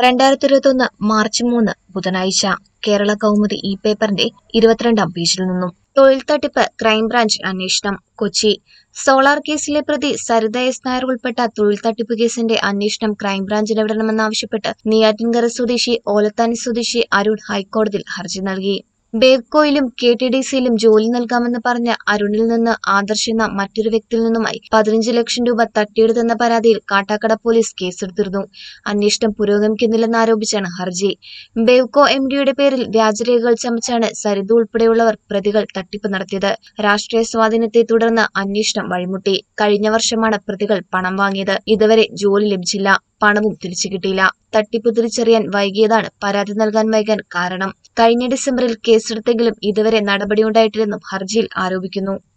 രണ്ടായിരത്തി ഇരുപത്തൊന്ന് മാർച്ച് മൂന്ന് ബുധനാഴ്ച കേരള കൗമുദി ഈ പേപ്പറിന്റെ ഇരുപത്തിരണ്ടാം പേജിൽ നിന്നും തൊഴിൽ തട്ടിപ്പ് ക്രൈംബ്രാഞ്ച് അന്വേഷണം കൊച്ചി സോളാർ കേസിലെ പ്രതി സരിത എസ് നായർ ഉൾപ്പെട്ട തൊഴിൽ തട്ടിപ്പ് കേസിന്റെ അന്വേഷണം ക്രൈംബ്രാഞ്ചിന് വിടണമെന്നാവശ്യപ്പെട്ട് നെയ്യാറ്റിൻകര സ്വദേശി ഓലത്താനി സ്വദേശി അരുൺ ഹൈക്കോടതിയിൽ ഹർജി നൽകി ബേവ്കോയിലും കെ ടി ഡി സിയിലും ജോലി നൽകാമെന്ന് പറഞ്ഞ അരുണിൽ നിന്ന് ആദർശ് എന്ന മറ്റൊരു വ്യക്തിയിൽ നിന്നുമായി പതിനഞ്ച് ലക്ഷം രൂപ തട്ടിയെടുത്തെന്ന പരാതിയിൽ കാട്ടാക്കട പോലീസ് കേസെടുത്തിരുന്നു അന്വേഷണം പുരോഗമിക്കുന്നില്ലെന്നാരോപിച്ചാണ് ഹർജി ബേവ്കോ എം ഡിയുടെ പേരിൽ വ്യാജരേഖകൾ ചമച്ചാണ് സരിത ഉൾപ്പെടെയുള്ളവർ പ്രതികൾ തട്ടിപ്പ് നടത്തിയത് രാഷ്ട്രീയ സ്വാധീനത്തെ തുടർന്ന് അന്വേഷണം വഴിമുട്ടി കഴിഞ്ഞ വർഷമാണ് പ്രതികൾ പണം വാങ്ങിയത് ഇതുവരെ ജോലി ലഭിച്ചില്ല പണവും തിരിച്ചു കിട്ടിയില്ല തട്ടിപ്പ് തിരിച്ചറിയാൻ വൈകിയതാണ് പരാതി നൽകാൻ വൈകാൻ കാരണം കഴിഞ്ഞ ഡിസംബറിൽ കേസെടുത്തെങ്കിലും ഇതുവരെ നടപടിയുണ്ടായിട്ടില്ലെന്നും ഹർജിയിൽ ആരോപിക്കുന്നു